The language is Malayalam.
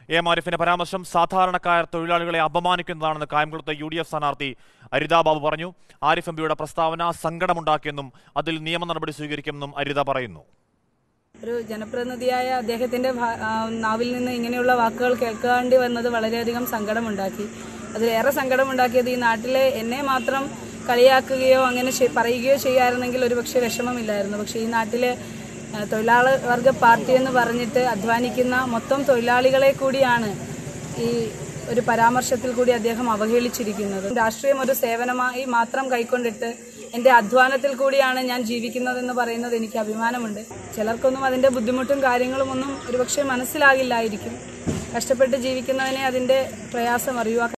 എ എം ആരിഫിന്റെ പരാമർശം സാധാരണക്കാർ തൊഴിലാളികളെ അപമാനിക്കുന്നതാണെന്ന് കായംകുളത്തെ യു ഡി എഫ് സ്ഥാനാർത്ഥി അരിത ബാബു പറഞ്ഞു ആരിഫ് എം പിയുടെ പ്രസ്താവന സങ്കടമുണ്ടാക്കിയെന്നും അതിൽ നിയമ നടപടി സ്വീകരിക്കുമെന്നും അരിത പറയുന്നു ഒരു ജനപ്രതിനിധിയായ അദ്ദേഹത്തിന്റെ ഭാ- ആ, നാവിൽ നിന്ന് ഇങ്ങനെയുള്ള വാക്കുകൾ കേൾക്കേണ്ടി വന്നത് വളരെയധികം സങ്കടമുണ്ടാക്കി അതിലേറെ സങ്കടമുണ്ടാക്കിയത് ഈ നാട്ടിലെ എന്നെ മാത്രം കളിയാക്കുകയോ അങ്ങനെ ചെയ്- പറയുകയോ ചെയ്യായിരുന്നെങ്കിൽ ഒരുപക്ഷെ വിഷമമില്ലായിരുന്നു പക്ഷേ ഈ നാട്ടിലെ ആ, തൊഴിലാളി വർഗ പാർട്ടി എന്ന് പറഞ്ഞിട്ട് അധ്വാനിക്കുന്ന മൊത്തം തൊഴിലാളികളെ കൂടിയാണ് ഈ ഒരു പരാമർശത്തിൽ കൂടി അദ്ദേഹം അവഹേളിച്ചിരിക്കുന്നത് രാഷ്ട്രീയം ഒരു സേവനമായി മാത്രം കൈക്കൊണ്ടിട്ട് എന്റെ അധ്വാനത്തിൽ കൂടിയാണ് ഞാൻ ജീവിക്കുന്നതെന്ന് പറയുന്നത് എനിക്ക് അഭിമാനമുണ്ട് ചിലർക്കൊന്നും അതിന്റെ ബുദ്ധിമുട്ടും കാര്യങ്ങളും ഒന്നും ഒരുപക്ഷെ മനസ്സിലാകില്ലായിരിക്കും കഷ്ടപ്പെട്ട് ജീവിക്കുന്നതിനെ അതിന്റെ പ്രയാസം അറിയുക